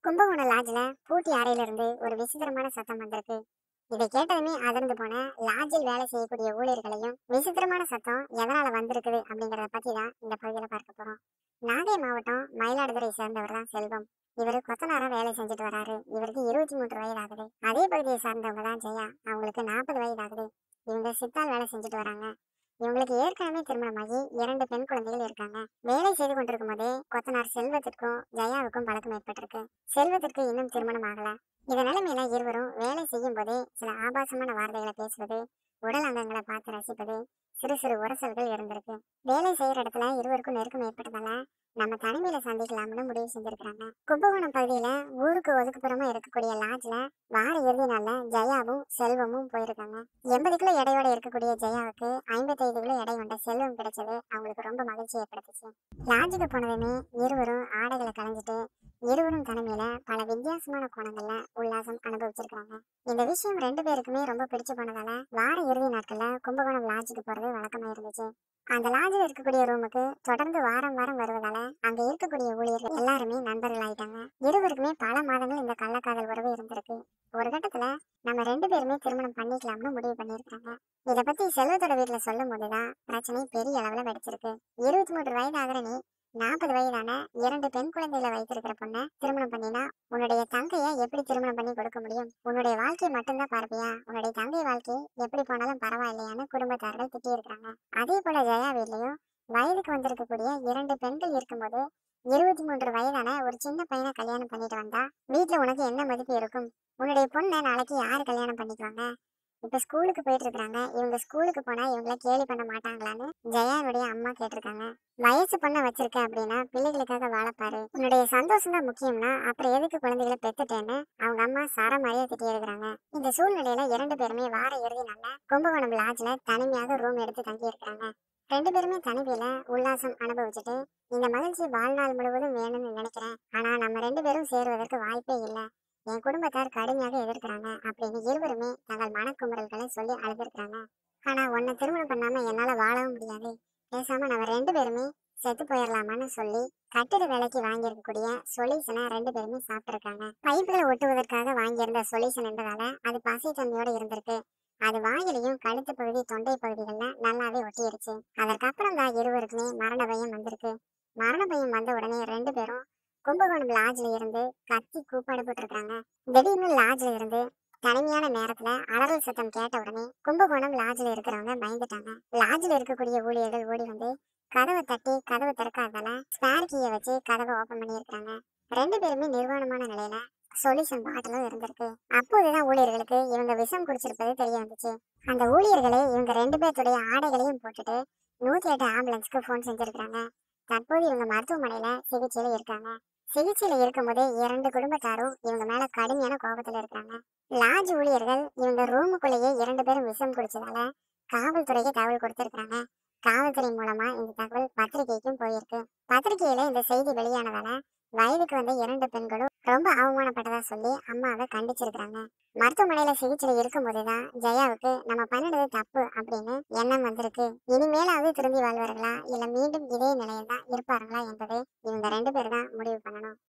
கும்பகோணம் லாட்ஜ்ல பூட்டி அறையில இருந்து ஒரு விசித்திரமான சத்தம் வந்திருக்கு இதை கேட்டதுமே அதிர்ந்து போன லாட்ஜில் வேலை செய்யக்கூடிய ஊழியர்களையும் விசித்திரமான சத்தம் எதனால வந்திருக்குது அப்படிங்கறத பத்தி தான் இந்த பகுதியில பார்க்க போறோம் நாகை மாவட்டம் மயிலாடுதுறை சேர்ந்தவர் தான் செல்வம் இவரு கொத்தனாரா வேலை செஞ்சுட்டு வராரு இவருக்கு இருபத்தி மூன்று வயது ஆகுது அதே பகுதியை சார்ந்தவங்க தான் ஜெயா அவங்களுக்கு நாற்பது வயது ஆகுது இவங்க சித்தால் வேலை செஞ்சுட்டு வராங்க இவங்களுக்கு ஏற்கனவே திருமணமாகி இரண்டு பெண் குழந்தைகள் இருக்காங்க வேலை செய்து கொண்டிருக்கும் போதே கொத்தனார் செல்வத்திற்கும் ஜெயாவுக்கும் பழக்கம் ஏற்பட்டிருக்கு செல்வத்திற்கு இன்னும் திருமணம் ஆகல இந்த நிலைமையில இருவரும் வேலை செய்யும் போதே சில ஆபாசமான வார்த்தைகளை பேசுவது உடல் அங்கங்களை பார்த்து ரசிப்பது சிறு சிறு உரசல்கள் இருந்திருக்கு வேலை செய்யற இடத்துல இருவருக்கும் நெருக்கம் ஏற்பட்டதால நம்ம தனிமையில சந்திக்கலாம்னு முடிவு செஞ்சிருக்காங்க கும்பகோணம் பகுதியில ஊருக்கு ஒதுக்குப்புறமா இருக்கக்கூடிய லாட்ஜ்ல வார இறுதி நாள்ல ஜெயாவும் செல்வமும் போயிருக்காங்க எண்பது கிலோ எடையோட இருக்கக்கூடிய ஜெயாவுக்கு ஐம்பத்தைந்து கிலோ எடை கொண்ட செல்வம் கிடைச்சது அவங்களுக்கு ரொம்ப மகிழ்ச்சி ஏற்படுத்துச்சு லாட்ஜுக்கு போனதுமே இருவரும் ஆடைகளை களைஞ்சிட்டு இருவரும் தனிமையில பல வித்தியாசமான கோணங்கள்ல உல்லாசம் அனுபவிச்சிருக்காங்க இந்த விஷயம் ரெண்டு பேருக்குமே ரொம்ப பிடிச்சு போனதால வார இறுதி நாட்கள்ல கும்பகோணம் லாட்ஜுக்கு போறது வழக்கமா இருந்துச்சு அந்த லாட்ஜில் இருக்கக்கூடிய ரூமுக்கு தொடர்ந்து வாரம் வாரம் வருவதால அங்க இருக்கக்கூடிய ஊழியர்கள் எல்லாருமே நண்பர்கள் ஆயிட்டாங்க இருவருக்குமே பல மாதங்கள் இந்த கள்ளக்காதல் உறவு இருந்திருக்கு ஒரு கட்டத்துல நம்ம ரெண்டு பேருமே திருமணம் பண்ணிக்கலாம்னு முடிவு பண்ணியிருக்காங்க இத பத்தி செல்வத்தோட வீட்டுல சொல்லும் போதுதான் பிரச்சனை பெரிய அளவுல வெடிச்சிருக்கு இருபத்தி மூன்று வயது ஆகிற நீ நாற்பது வயதான இரண்டு பெண் குழந்தைகளை வைத்திருக்கிற பொண்ணை திருமணம் பண்ணினா உன்னுடைய தங்கைய எப்படி திருமணம் பண்ணி கொடுக்க முடியும் உன்னுடைய வாழ்க்கையை மட்டும்தான் பார்ப்பியா உன்னுடைய தங்கை வாழ்க்கை எப்படி போனாலும் பரவாயில்லையான்னு குடும்பத்தார்கள் திட்டியிருக்காங்க அதே போல ஜெயா வீட்லயும் வயதுக்கு வந்திருக்கக்கூடிய இரண்டு பெண்கள் இருக்கும்போது இருபத்தி மூன்று வயதான ஒரு சின்ன பையனை கல்யாணம் பண்ணிட்டு வந்தா வீட்டுல உனக்கு என்ன மதிப்பு இருக்கும் உன்னுடைய பொண்ணை நாளைக்கு யாரு கல்யாணம் பண்ணிக்குவாங்க இப்ப ஸ்கூலுக்கு போயிட்டு இருக்காங்க இவங்க ஸ்கூலுக்கு போனா இவங்கள கேலி பண்ண மாட்டாங்களான்னு ஜெயாவுடைய அம்மா கேட்டிருக்காங்க வயசு பொண்ணை வச்சிருக்க அப்படின்னா பிள்ளைகளுக்காக வாழப்பாரு உன்னுடைய சந்தோஷம் தான் முக்கியம்னா அப்புறம் எதுக்கு குழந்தைகளை பெத்துட்டேன்னு அவங்க அம்மா சர மாதிரியே திட்டி இருக்கிறாங்க இந்த சூழ்நிலையில இரண்டு பேருமே வார இறுதி நாள்ல கும்பகோணம் லாட்ஜ்ல தனிமையாக ரூம் எடுத்து தங்கி இருக்கிறாங்க ரெண்டு பேருமே தனிமையில உல்லாசம் அனுபவிச்சுட்டு இந்த மகிழ்ச்சி வாழ்நாள் முழுவதும் வேணும்னு நினைக்கிறேன் ஆனா நம்ம ரெண்டு பேரும் சேருவதற்கு வாய்ப்பே இல்லை என் குடும்பத்தார் கடுமையாக எதிர்க்கிறாங்க அப்படின்னு இருவருமே தங்கள் மனக்குமுறல்களை சொல்லி அழுதுருக்காங்க ஆனா உன்னை திருமணம் பண்ணாம என்னால வாழவும் முடியாது பேசாம நம்ம ரெண்டு பேருமே செத்து போயிடலாமான்னு சொல்லி கட்டிட வேலைக்கு வாங்கியிருக்கக்கூடிய சொல்யூஷனை ரெண்டு பேருமே சாப்பிட்டுருக்காங்க பைப்புகளை ஒட்டுவதற்காக வாங்கியிருந்த சொல்யூஷன் என்பதால அது பசித்தன்மையோட இருந்திருக்கு அது வாயிலையும் கழுத்து பகுதி தொண்டை பகுதிகள்ல நல்லாவே ஒட்டிருச்சு அதற்கப்புறம் தான் இருவருக்குமே மரண பயம் வந்திருக்கு மரண பயம் வந்த உடனே ரெண்டு பேரும் கும்பகோணம் லாட்ஜ்ல இருந்து கத்தி கூப்பாடு போட்டிருக்காங்க திடீர்னு லாட்ஜ்ல இருந்து தனிமையான நேரத்துல அலறல் சத்தம் கேட்ட உடனே கும்பகோணம் லாட்ஜ்ல இருக்கிறவங்க பயந்துட்டாங்க லாட்ஜ்ல இருக்கக்கூடிய ஊழியர்கள் ஓடி வந்து கதவை தட்டி கதவை திறக்காததால ஸ்பேர் கீயை வச்சு கதவை ஓபன் பண்ணியிருக்காங்க ரெண்டு பேருமே நிர்வாணமான நிலையில சொல்யூஷன் பாட்டிலும் இருந்திருக்கு அப்போதுதான் ஊழியர்களுக்கு இவங்க விஷம் குடிச்சிருப்பது தெரிய வந்துச்சு அந்த ஊழியர்களே இவங்க ரெண்டு பேர்த்துடைய ஆடைகளையும் போட்டுட்டு நூத்தி எட்டு ஆம்புலன்ஸ்க்கு போன் செஞ்சிருக்காங்க தற்போது இவங்க மருத்துவமனையில சிகிச்சையில இருக்காங்க சிகிச்சையில இருக்கும்போதே இரண்டு குடும்பத்தாரும் இவங்க மேல கடுமையான கோபத்துல இருக்காங்க லாட்ஜ் ஊழியர்கள் இவங்க ரூமுக்குள்ளேயே இரண்டு பேரும் விஷம் குடிச்சதால காவல்துறைக்கு தகவல் கொடுத்திருக்காங்க காவல்துறை மூலமா இந்த தகவல் பத்திரிகைக்கும் போயிருக்கு பத்திரிகையில இந்த செய்தி வெளியானதால வயதுக்கு வந்த இரண்டு பெண்களும் ரொம்ப அவமானப்பட்டதா சொல்லி அம்மாவை கண்டிச்சிருக்காங்க மருத்துவமனையில சிகிச்சையில இருக்கும் போதுதான் ஜெயாவுக்கு நம்ம பண்ணினது தப்பு அப்படின்னு எண்ணம் வந்திருக்கு இனிமேலாவது திரும்பி வாழ்வார்களா இல்ல மீண்டும் இதே நிலையில் தான் இருப்பார்களா என்பதை இவங்க ரெண்டு பேர் தான் முடிவு பண்ணணும்